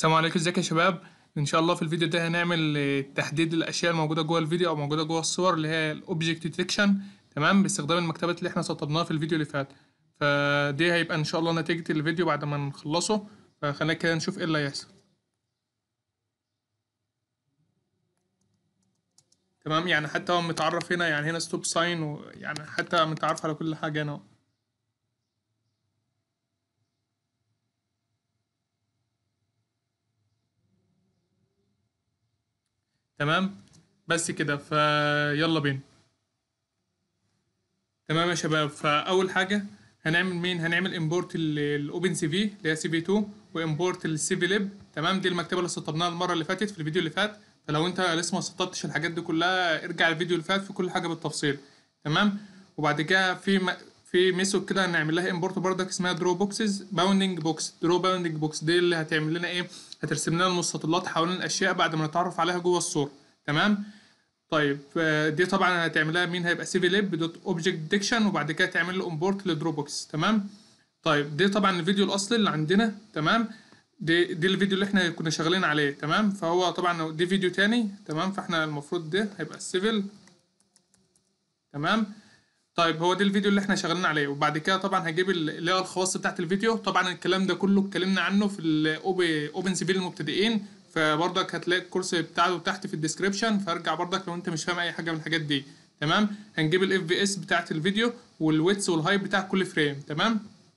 السلام عليكم ازيك يا شباب ان شاء الله في الفيديو ده هنعمل آه، تحديد الاشياء الموجوده جوه الفيديو او موجوده جوه الصور اللي هي الاوبجكت ديتكشن تمام باستخدام المكتبات اللي احنا سطبناها في الفيديو اللي فات فدي هيبقى ان شاء الله نتيجه الفيديو بعد ما نخلصه فخلينا كده نشوف ايه اللي هيحصل تمام يعني حتى هو متعرف هنا يعني هنا ستوب ساين ويعني حتى متعرف على كل حاجه هنا تمام بس كده فيلا بينا تمام يا شباب فاول حاجه هنعمل مين هنعمل امبورت الاوبن سي في اللي هي سي في 2 وامبورت السي في ليب تمام دي المكتبه اللي سطبناها المره اللي فاتت في الفيديو اللي فات فلو انت لسه ما سطبتش الحاجات دي كلها ارجع الفيديو اللي فات في كل حاجه بالتفصيل تمام وبعد كده في م... في ميثود كده هنعمل لها امبورت بردك اسمها درو بوكسز باوندنج بوكس درو باوندنج بوكس دي اللي هتعمل لنا ايه هترسم لنا المستطيلات حوالين الاشياء بعد ما نتعرف عليها جوه الصوره تمام طيب آه، دي طبعا هتعملها مين هيبقى سي في ليب دوت اوبجكت ديتكشن وبعد كده تعمل له امبورت لدرو بوكس تمام طيب دي طبعا الفيديو الاصلي اللي عندنا تمام دي دي الفيديو اللي احنا كنا شغالين عليه تمام فهو طبعا دي فيديو تاني تمام فاحنا المفروض ده هيبقى السيفل تمام طيب هو ده الفيديو اللي احنا شغالين عليه وبعد كده طبعا هجيب ال- اللي هو الخواص بتاعت الفيديو طبعا الكلام ده كله اتكلمنا عنه في الاوبن سي في للمبتدئين فبرضك هتلاقي الكورس بتاعته تحت في الديسكريبشن فارجع برضك لو انت مش فاهم اي حاجه من الحاجات دي تمام هنجيب الاف في اس بتاعت الفيديو والويتس والهايت بتاع كل فريم تمام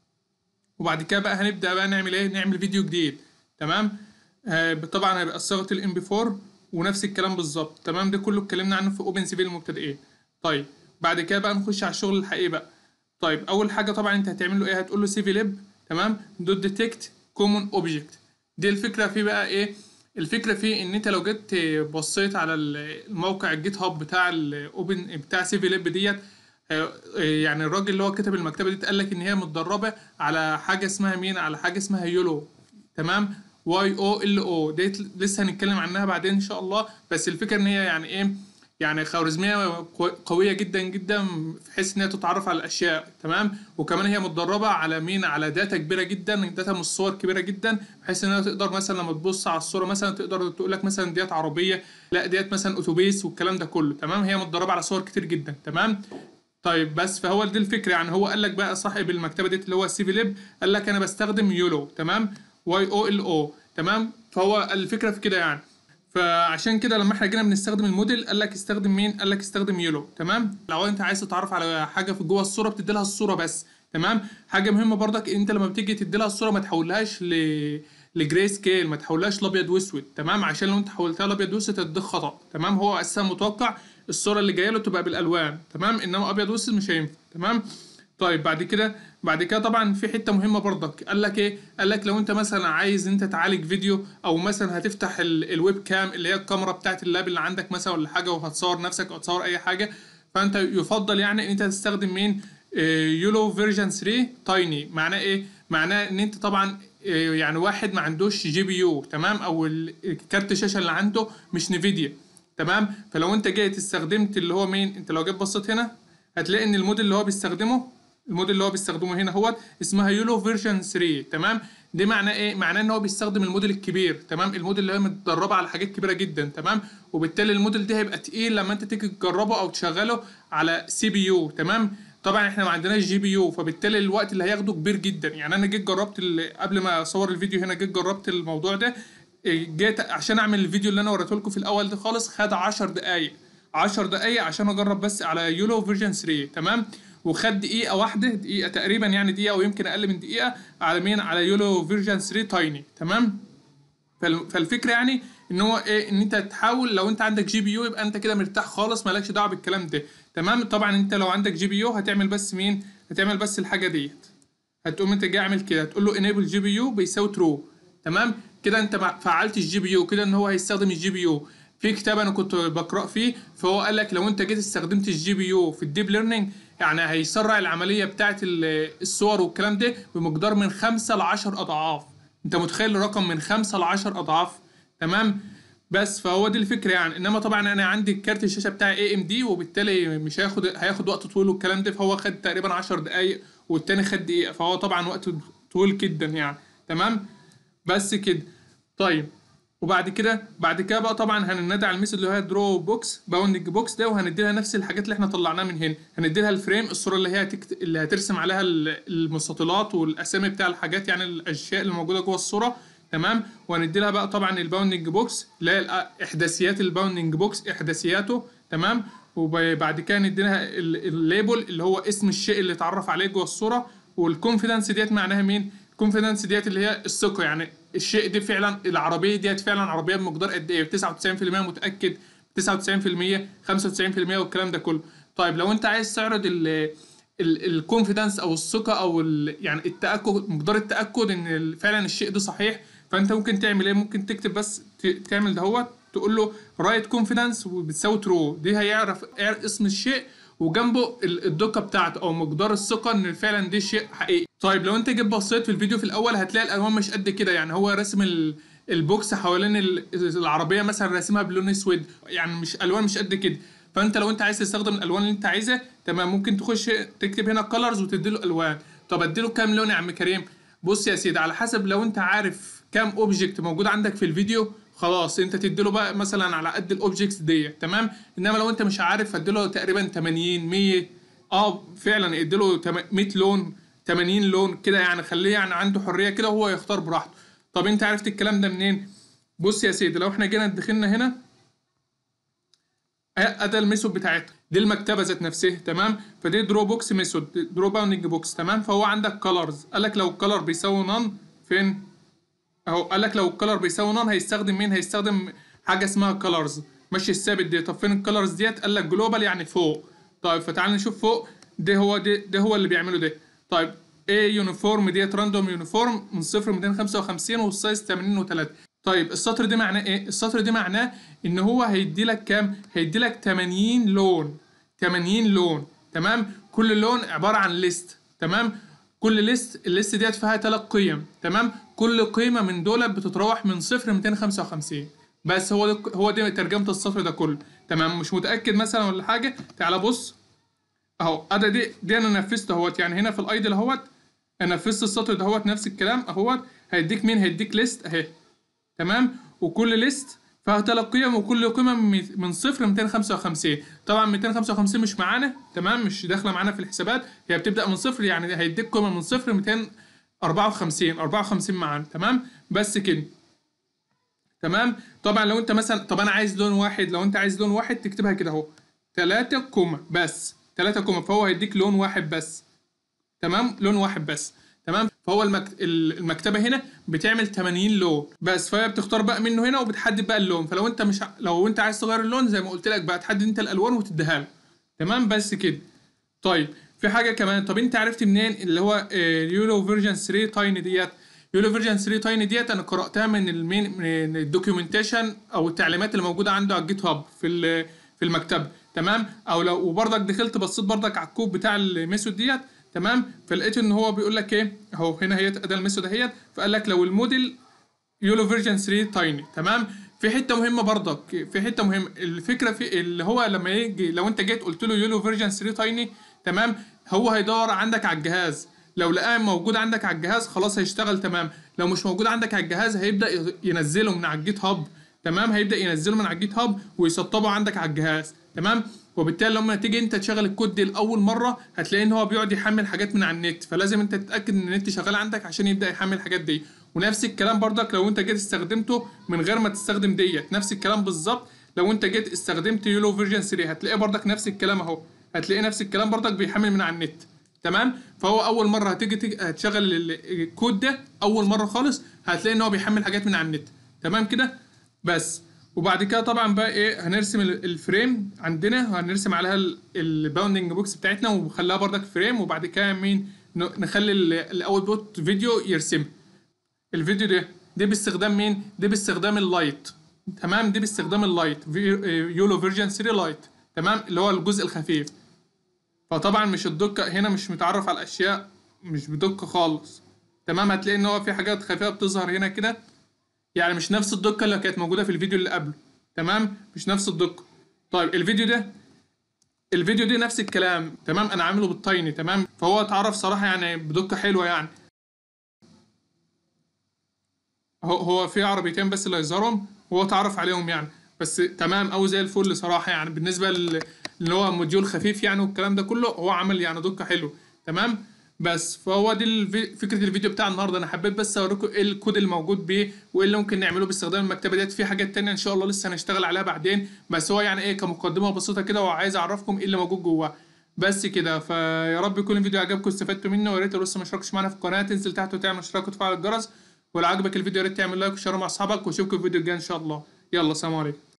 وبعد كده بقى هنبدا بقى نعمل ايه نعمل فيديو جديد تمام آه طبعا هيبقى صيغه الام بي 4 ونفس الكلام بالظبط تمام ده كله اتكلمنا عنه في اوبن سي في للمبتدئين طيب بعد كده بقى نخش على الشغل الحقيقي بقى طيب اول حاجه طبعا انت هتعمل له ايه هتقول له سي في ليب تمام دوت ديتكت كومون اوبجكت دي الفكره فيه بقى ايه الفكره فيه ان انت لو جيت بصيت على الموقع الجيت هاب بتاع الاوبن بتاع سي في ليب ديت آه، آه، يعني الراجل اللي هو كتب المكتبه دي قال لك ان هي متدربه على حاجه اسمها مين على حاجه اسمها يولو تمام واي او ال او ديت لسه هنتكلم عنها بعدين ان شاء الله بس الفكره ان هي يعني ايه يعني خوارزميه قو- قويه جدا جدا في حيث ان هي تتعرف على الاشياء تمام وكمان هي متدربه على مين على داتا كبيره جدا داتا من الصور كبيره جدا بحيث انها تقدر مثلا لما تبص على الصوره مثلا تقدر تقول لك مثلا ديت عربيه لا ديت مثلا اتوبيس والكلام ده كله تمام هي متدربه على صور كتير جدا تمام طيب بس فهو دي الفكره يعني هو قال لك بقى صاحب المكتبه ديت اللي هو السي في ليب قال لك انا بستخدم يولو تمام واي او ال او تمام فهو الفكره في كده يعني فعشان كده لما احنا جينا بنستخدم الموديل قال لك استخدم مين قال لك استخدم يولو تمام لو انت عايز تتعرف على حاجه في جوه الصوره بتدي لها الصوره بس تمام حاجه مهمه برضك انت لما بتيجي تدي لها الصوره ما تحولهاش ل لجراي سكيل ما تحولهاش لابيض واسود تمام عشان لو انت حولتها لابيض واسود هتديك خطا تمام هو اساسا متوقع الصوره اللي جايه له تبقى بالالوان تمام انما ابيض واسود مش هينفع تمام طيب بعد كده بعد كده طبعا في حته مهمه برضك قال لك ايه قال لك لو انت مثلا عايز انت تعالج فيديو او مثلا هتفتح ال- الويب كام اللي هي الكاميرا بتاعت اللاب اللي عندك مثلا ولا حاجه وهتصور نفسك او تصور اي حاجه فانت يفضل يعني ان انت تستخدم مين يولو فيرجن 3 تايني معناه ايه معناه ان انت طبعا آه، يعني واحد ما عندوش جي بي يو تمام او ال- كارت الشاشه اللي عنده مش نفيديا تمام فلو انت جيت استخدمت اللي هو مين انت لو جيت بصيت هنا هتلاقي ان الموديل اللي هو بيستخدمه الموديل اللي هو بيستخدمه هنا هو اسمها يولو فيرجن 3 تمام دي معناه ايه معناه ان هو بيستخدم الموديل الكبير تمام الموديل اللي هي متدربه على حاجات كبيره جدا تمام وبالتالي الموديل ده هيبقى تقيل لما انت تيجي تجربه او تشغله على سي بي يو تمام طبعا احنا ما عندناش جي بي يو فبالتالي الوقت اللي هياخده كبير جدا يعني انا جيت جربت ال- قبل ما اصور الفيديو هنا جيت جربت الموضوع ده إيه، جيت عشان اعمل الفيديو اللي انا وريته لكم في الاول ده خالص خد 10 دقايق 10 دقايق عشان اجرب بس على يولو فيرجن 3 تمام وخد دقيقة واحدة دقيقة تقريبا يعني دقيقة او يمكن اقل من دقيقة على مين على يولو فيرجن 3 تايني تمام فال- فالفكره يعني ان هو ايه ان انت تحاول لو انت عندك جي بي يو يبقى انت كده مرتاح خالص مالكش دعوه بالكلام ده تمام طبعا انت لو عندك جي بي يو هتعمل بس مين هتعمل بس الحاجه ديت هتقوم انت جاي عامل كده تقول له enable جي بي يو بيساوي ترو تمام كده انت مع- فعلت الجي بي يو كده ان هو هيستخدم الجي بي يو في كتاب انا كنت بقرا فيه فهو قال لك لو انت جيت استخدمت الجي بي يو في الديب ليرنينج يعني هيسرع العمليه بتاعه ال- الصور والكلام ده بمقدار من 5 ل 10 اضعاف انت متخيل الرقم من 5 ل 10 اضعاف تمام بس فهو دي الفكره يعني انما طبعا انا عندي كارت الشاشه بتاعي اي ام دي وبالتالي مش هياخد هياخد وقت طويل والكلام ده فهو خد تقريبا 10 دقائق والتاني خد دقيقه فهو طبعا وقت طويل جدا يعني تمام بس كده طيب وبعد كده بعد كده بقى طبعا هننادي على الميثود اللي هي درو بوكس باوندنج بوكس ده وهندي لها نفس الحاجات اللي احنا طلعناها من هنا هندي لها الفريم الصوره اللي هي هتكت... اللي هترسم عليها ال- المستطيلات والاسامي بتاع الحاجات يعني الاشياء اللي موجوده جوه الصوره تمام وهندي لها بقى طبعا الباوندنج بوكس اللي هي الأ- احداثيات الباوندنج بوكس احداثياته تمام وبعد كده ندي لها ال- الليبل اللي هو اسم الشيء اللي اتعرف عليه جوه الصوره والكونفيدنس ديت معناها مين الكونفيدنس ديت اللي هي الثقه يعني الشيء دي فعلا العربيه ديت فعلا عربيه بمقدار قد ايه 99% متاكد 99% 95% والكلام ده كله طيب لو انت عايز تعرض ال الكونفيدنس او الثقه او ال يعني التاكد مقدار التاكد ان ال- فعلا الشيء ده صحيح فانت ممكن تعمل ايه ممكن تكتب بس ت- تعمل دهوت تقول له رايت كونفيدنس وبتساوي ترو دي هيعرف يعرف اسم الشيء وجنبه ال- الدقه بتاعته او مقدار الثقه ان فعلا دي شيء حقيقي طيب لو انت جيت بصيت في الفيديو في الاول هتلاقي الالوان مش قد كده يعني هو راسم ال- البوكس حوالين ال- العربيه مثلا راسمها بلون اسود يعني مش الوان مش قد كده فانت لو انت عايز تستخدم الالوان اللي انت عايزها تمام ممكن تخش تكتب هنا كلرز وتديله الوان طب اديله كام لون يا عم كريم بص يا سيدي على حسب لو انت عارف كام اوبجكت موجود عندك في الفيديو خلاص انت تديله بقى مثلا على قد الاوبجكتس دي تمام انما لو انت مش عارف هتديله تقريبا 80 100 اه فعلا اديله تم- 100 لون 80 لون كده يعني خليه يعني عنده حريه كده وهو يختار براحته طب انت عرفت الكلام ده منين بص يا سيدي لو احنا جينا دخلنا هنا ادي الميثود بتاعتها دي المكتبه ذات نفسها تمام فدي درو بوكس ميثود درو باوندنج بوكس تمام فهو عندك كلرز قال لك لو الكلر بيساوي نون فين اهو قال لك لو الكلر بيساوي نون هيستخدم مين هيستخدم حاجه اسمها كلرز ماشي الثابت دي طب فين الكلرز ديت قال لك جلوبال يعني فوق طيب فتعال نشوف فوق ده هو ده, ده هو اللي بيعمله ده طيب ايه يونيفورم ديت راندوم يونيفورم من صفر 255 والسايز 80 و3 طيب السطر ده معناه ايه السطر ده معناه ان هو هيدي لك كام هيدي لك 80 لون 80 لون تمام كل لون عباره عن ليست تمام كل ليست الليست ديت فيها ثلاث قيم تمام كل قيمه من دول بتتراوح من صفر ل 255 بس هو ده هو دي ترجمه السطر ده كله تمام مش متاكد مثلا ولا حاجه تعال بص اهو ادي دي دي انا نفذت اهوت يعني هنا في الايدل اهوت انا نفذت السطر ده اهوت نفس الكلام اهوت هيديك مين هيديك ليست اهي تمام وكل ليست فيها ثلاث قيم وكل قيمه من- من صفر ل 255 طبعا 255 مش معانا تمام مش داخله معانا في الحسابات هي بتبدا من صفر يعني هيديك قيمه من صفر ل 254 54 معانا تمام بس كده تمام طبعا لو انت مثلا طب انا عايز لون واحد لو انت عايز لون واحد تكتبها كده اهو 3 كوما بس 3 كوما فهو هيديك لون واحد بس تمام لون واحد بس تمام فهو المكت... ال- المكتبه هنا بتعمل 80 لون بس فهي بتختار بقى منه هنا وبتحدد بقى اللون فلو انت مش ع- لو انت عايز تغير اللون زي ما قلت لك بقى تحدد انت الالوان وتديها له تمام بس كده طيب في حاجه كمان طب انت عرفت منين اللي هو يولو فيرجن 3 تايني ديت يولو فيرجن 3 تايني ديت انا قراتها من المين من الدوكيومنتيشن او التعليمات اللي موجوده عنده على الجيت هاب في ال- في المكتبه تمام او لو وبرضك دخلت بصيت برضك على الكود بتاع الميثود ديت تمام فلقيت ان هو بيقول لك ايه اهو هنا هي اداه الميثود اهيت فقال لك لو الموديل يولو فيرجن 3 تايني تمام في حته مهمه برضك في حته مهمه الفكره في اللي هو لما يجي لو انت جيت قلت له يولو فيرجن 3 تايني تمام هو هيدور عندك على الجهاز لو لقاه موجود عندك على الجهاز خلاص هيشتغل تمام لو مش موجود عندك على الجهاز هيبدا ينزله من على الجيت هاب تمام هيبدا ينزله من على الجيت هاب ويسطبه عندك على الجهاز تمام وبالتالي لما تيجي انت تشغل الكود دي لاول مره هتلاقي ان هو بيقعد يحمل حاجات من على النت فلازم انت تتاكد ان النت شغال عندك عشان يبدا يحمل الحاجات دي ونفس الكلام برضك لو انت جيت استخدمته من غير ما تستخدم ديت نفس الكلام بالظبط لو انت جيت استخدمت يولو فيرجن 3 هتلاقيه برضك نفس الكلام اهو هتلاقيه نفس الكلام برضك بيحمل من على النت تمام فهو اول مره هتيجي تيجي هتشغل ال- الكود ده اول مره خالص هتلاقي ان هو بيحمل حاجات من على النت تمام كده بس وبعد كده طبعا بقى ايه هنرسم ال- الفريم عندنا هنرسم عليها ال- الباوندنج بوكس بتاعتنا ونخليها برضك فريم وبعد كده مين ن- نخلي ال- الاول بوت فيديو يرسمها الفيديو ده ده باستخدام مين ده باستخدام اللايت تمام ده باستخدام اللايت في- يولو فيرجن 3 لايت تمام اللي هو الجزء الخفيف فطبعا مش الدقة هنا مش متعرف على الأشياء مش بدقة خالص تمام هتلاقي إن هو في حاجات خفيفة بتظهر هنا كده يعني مش نفس الدقة اللي كانت موجودة في الفيديو اللي قبله تمام مش نفس الدقة طيب الفيديو ده الفيديو ده نفس الكلام تمام أنا عامله بالتايني تمام فهو اتعرف صراحة يعني بدقة حلوة يعني هو هو في عربيتين بس اللي هيظهرهم وهو اتعرف عليهم يعني بس تمام أوي زي الفل صراحة يعني بالنسبة ل- اللي هو موديول خفيف يعني والكلام ده كله هو عمل يعني دقة حلو تمام بس فهو دي الفي... فكرة الفيديو بتاع النهارده أنا حبيت بس أوريكم إيه الكود الموجود بيه وإيه اللي ممكن نعمله باستخدام المكتبة ديت في حاجات تانية إن شاء الله لسه هنشتغل عليها بعدين بس هو يعني إيه كمقدمة بسيطة كده وعايز أعرفكم إيه اللي موجود جواه بس كده فيا رب يكون الفيديو عجبكم واستفدتوا منه ويا ريت لو لسه ما اشتركتش معانا في القناة تنزل تحت وتعمل اشتراك وتفعل الجرس ولو عجبك الفيديو يا ريت تعمل لايك وشير مع أصحابك وأشوفكم في الفيديو الجاي إن شاء الله يلا سلام عليكم